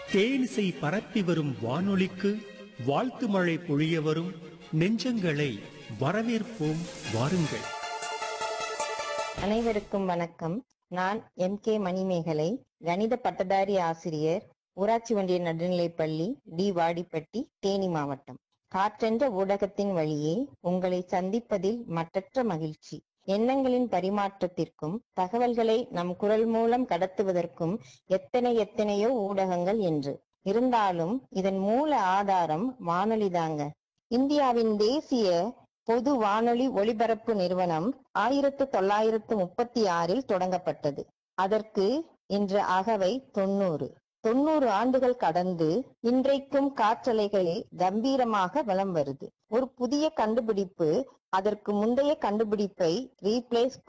தேனிசை பரப்பி வரும் வானொலிக்கு வாழ்த்து மழை பொழிய வரும் நெஞ்சங்களை வரவேற்போம் வாருங்கள் அனைவருக்கும் வணக்கம் நான் எம் கே மணிமேகலை கணித பட்டதாரி ஆசிரியர் ஊராட்சி ஒன்றிய நடுநிலைப்பள்ளி டி வாடிப்பட்டி தேனி மாவட்டம் காற்றென்ற ஊடகத்தின் வழியே உங்களை சந்திப்பதில் மற்றற்ற மகிழ்ச்சி எண்ணங்களின் பரிமாற்றத்திற்கும் தகவல்களை நம் குரல் மூலம் கடத்துவதற்கும் எத்தனை எத்தனையோ ஊடகங்கள் என்று இருந்தாலும் இதன் மூல ஆதாரம் வானொலிதாங்க இந்தியாவின் தேசிய பொது வானொலி ஒலிபரப்பு நிறுவனம் ஆயிரத்து தொள்ளாயிரத்து முப்பத்தி ஆறில் தொடங்கப்பட்டது அதற்கு இன்று அகவை தொண்ணூறு தொண்ணூறு ஆண்டுகள் கடந்து இன்றைக்கும் காற்றலைகளில் கம்பீரமாக வலம் வருது ஒரு புதிய கண்டுபிடிப்பு அதற்கு முந்தைய கண்டுபிடிப்பை ரீப்ளேஸ்